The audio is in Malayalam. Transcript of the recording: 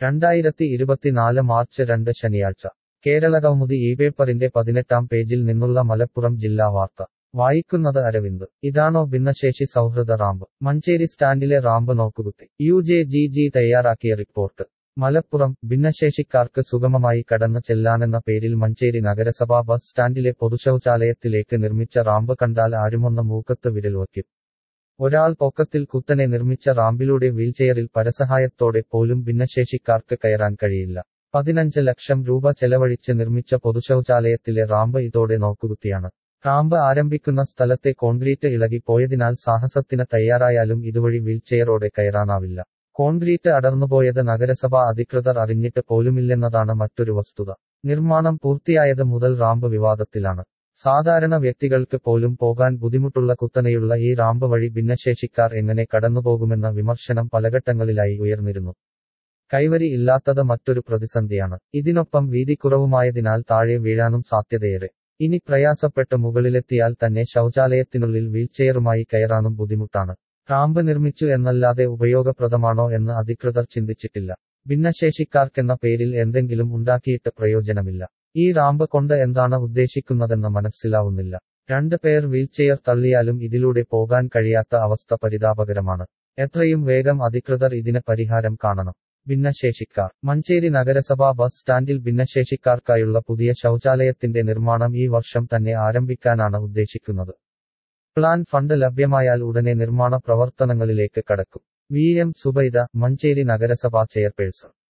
രണ്ടായിരത്തി ഇരുപത്തിനാല് മാർച്ച് രണ്ട് ശനിയാഴ്ച കേരള കൗമുദി ഈ പേപ്പറിന്റെ പതിനെട്ടാം പേജിൽ നിന്നുള്ള മലപ്പുറം ജില്ലാ വാർത്ത വായിക്കുന്നത് അരവിന്ദ് ഇതാണോ ഭിന്നശേഷി സൗഹൃദ റാമ്പ് മഞ്ചേരി സ്റ്റാൻഡിലെ റാമ്പ് നോക്കുകുത്തി യു ജെ ജി ജി തയ്യാറാക്കിയ റിപ്പോർട്ട് മലപ്പുറം ഭിന്നശേഷിക്കാർക്ക് സുഗമമായി കടന്നു ചെല്ലാനെന്ന പേരിൽ മഞ്ചേരി നഗരസഭാ ബസ് സ്റ്റാൻഡിലെ പൊതുശൗചാലയത്തിലേക്ക് നിർമ്മിച്ച റാമ്പ് കണ്ടാൽ ആരുമൊന്ന് മൂക്കത്ത് വിരൽ വയ്ക്കും ഒരാൾ പൊക്കത്തിൽ കുത്തനെ നിർമ്മിച്ച റാമ്പിലൂടെ വീൽചെയറിൽ പരസഹായത്തോടെ പോലും ഭിന്നശേഷിക്കാർക്ക് കയറാൻ കഴിയില്ല പതിനഞ്ച് ലക്ഷം രൂപ ചെലവഴിച്ച് നിർമ്മിച്ച പൊതുശൗചാലയത്തിലെ റാമ്പ് ഇതോടെ നോക്കുകുത്തിയാണ് റാമ്പ് ആരംഭിക്കുന്ന സ്ഥലത്തെ കോൺക്രീറ്റ് ഇളകിപ്പോയതിനാൽ സാഹസത്തിന് തയ്യാറായാലും ഇതുവഴി വീൽചെയറോടെ കയറാനാവില്ല കോൺക്രീറ്റ് അടർന്നുപോയത് നഗരസഭാ അധികൃതർ അറിഞ്ഞിട്ട് പോലുമില്ലെന്നതാണ് മറ്റൊരു വസ്തുത നിർമ്മാണം പൂർത്തിയായത് മുതൽ റാമ്പ് വിവാദത്തിലാണ് സാധാരണ വ്യക്തികൾക്ക് പോലും പോകാൻ ബുദ്ധിമുട്ടുള്ള കുത്തനെയുള്ള ഈ റാമ്പ് വഴി ഭിന്നശേഷിക്കാർ എങ്ങനെ കടന്നുപോകുമെന്ന വിമർശനം പലഘട്ടങ്ങളിലായി ഉയർന്നിരുന്നു കൈവരി ഇല്ലാത്തത് മറ്റൊരു പ്രതിസന്ധിയാണ് ഇതിനൊപ്പം വീതിക്കുറവുമായതിനാൽ താഴെ വീഴാനും സാധ്യതയേറെ ഇനി പ്രയാസപ്പെട്ട് മുകളിലെത്തിയാൽ തന്നെ ശൗചാലയത്തിനുള്ളിൽ വീൽചെയറുമായി കയറാനും ബുദ്ധിമുട്ടാണ് റാമ്പ് നിർമ്മിച്ചു എന്നല്ലാതെ ഉപയോഗപ്രദമാണോ എന്ന് അധികൃതർ ചിന്തിച്ചിട്ടില്ല ഭിന്നശേഷിക്കാർക്കെന്ന പേരിൽ എന്തെങ്കിലും ഉണ്ടാക്കിയിട്ട് പ്രയോജനമില്ല ഈ റാമ്പ് കൊണ്ട് എന്താണ് ഉദ്ദേശിക്കുന്നതെന്ന് മനസ്സിലാവുന്നില്ല രണ്ട് പേർ വീൽചെയർ തള്ളിയാലും ഇതിലൂടെ പോകാൻ കഴിയാത്ത അവസ്ഥ പരിതാപകരമാണ് എത്രയും വേഗം അധികൃതർ ഇതിന് പരിഹാരം കാണണം ഭിന്നശേഷിക്കാർ മഞ്ചേരി നഗരസഭാ ബസ് സ്റ്റാൻഡിൽ ഭിന്നശേഷിക്കാർക്കായുള്ള പുതിയ ശൗചാലയത്തിന്റെ നിർമ്മാണം ഈ വർഷം തന്നെ ആരംഭിക്കാനാണ് ഉദ്ദേശിക്കുന്നത് പ്ലാൻ ഫണ്ട് ലഭ്യമായാൽ ഉടനെ നിർമ്മാണ പ്രവർത്തനങ്ങളിലേക്ക് കടക്കും വി എം സുബൈദ മഞ്ചേരി നഗരസഭാ ചെയർപേഴ്സൺ